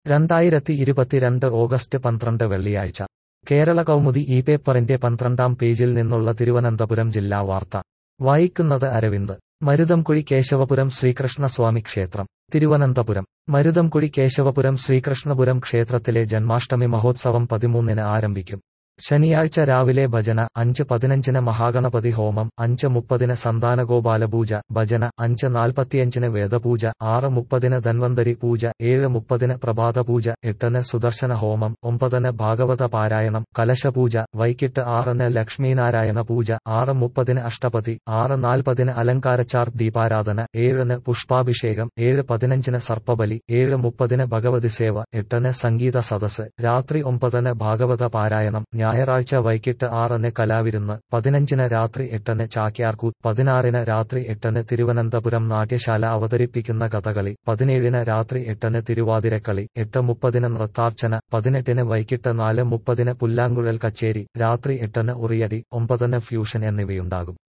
രണ്ടായിരത്തി ഇരുപത്തിരണ്ട് ഓഗസ്റ്റ് പന്ത്രണ്ട് വെള്ളിയാഴ്ച കേരള കൗമുദി ഈ പേപ്പറിന്റെ പന്ത്രണ്ടാം പേജിൽ നിന്നുള്ള തിരുവനന്തപുരം ജില്ലാ വാർത്ത വായിക്കുന്നത് അരവിന്ദ് മരുതംകുഴി കേശവപുരം ശ്രീകൃഷ്ണസ്വാമി ക്ഷേത്രം തിരുവനന്തപുരം മരുതംകുഴി കേശവപുരം ശ്രീകൃഷ്ണപുരം ക്ഷേത്രത്തിലെ ജന്മാഷ്ടമി മഹോത്സവം പതിമൂന്നിന് ആരംഭിക്കും ശനിയാഴ്ച രാവിലെ ഭജന അഞ്ച് പതിനഞ്ചിന് മഹാഗണപതി ഹോമം അഞ്ച് മുപ്പതിന് സന്താനഗോപാല പൂജ ഭജന അഞ്ച് നാൽപ്പത്തിയഞ്ചിന് വേദപൂജ ആറ് മുപ്പതിന് ധന്വന്തരി പൂജ ഏഴ് മുപ്പതിന് പ്രഭാത പൂജ എട്ടിന് സുദർശന ഹോമം ഒമ്പതിന് ഭാഗവത പാരായണം കലശപൂജ വൈകിട്ട് ആറിന് ലക്ഷ്മീനാരായണ പൂജ ആറ് മുപ്പതിന് അഷ്ടപതി ആറ് നാൽപ്പതിന് അലങ്കാരച്ചാർ ദീപാരാധന ഏഴിന് പുഷ്പാഭിഷേകം ഏഴ് പതിനഞ്ചിന് സർപ്പബലി ഏഴ് മുപ്പതിന് ഭഗവതി സേവ എട്ടിന് സംഗീത സദസ് രാത്രി ഒമ്പതിന് ഭാഗവത പാരായണം ഞായറാഴ്ച വൈകിട്ട് ആറിന് കലാവിരുന്ന് പതിനഞ്ചിന് രാത്രി എട്ടിന് ചാക്യാർകൂത്ത് പതിനാറിന് രാത്രി എട്ടിന് തിരുവനന്തപുരം നാട്യശാല അവതരിപ്പിക്കുന്ന കഥകളി പതിനേഴിന് രാത്രി എട്ടിന് തിരുവാതിരക്കളി എട്ട് മുപ്പതിന് നൃത്താർച്ചന പതിനെട്ടിന് വൈകിട്ട് നാല് മുപ്പതിന് പുല്ലാങ്കുഴൽ കച്ചേരി രാത്രി എട്ടിന് ഉറിയടി ഒമ്പതിന് ഫ്യൂഷൻ എന്നിവയുണ്ടാകും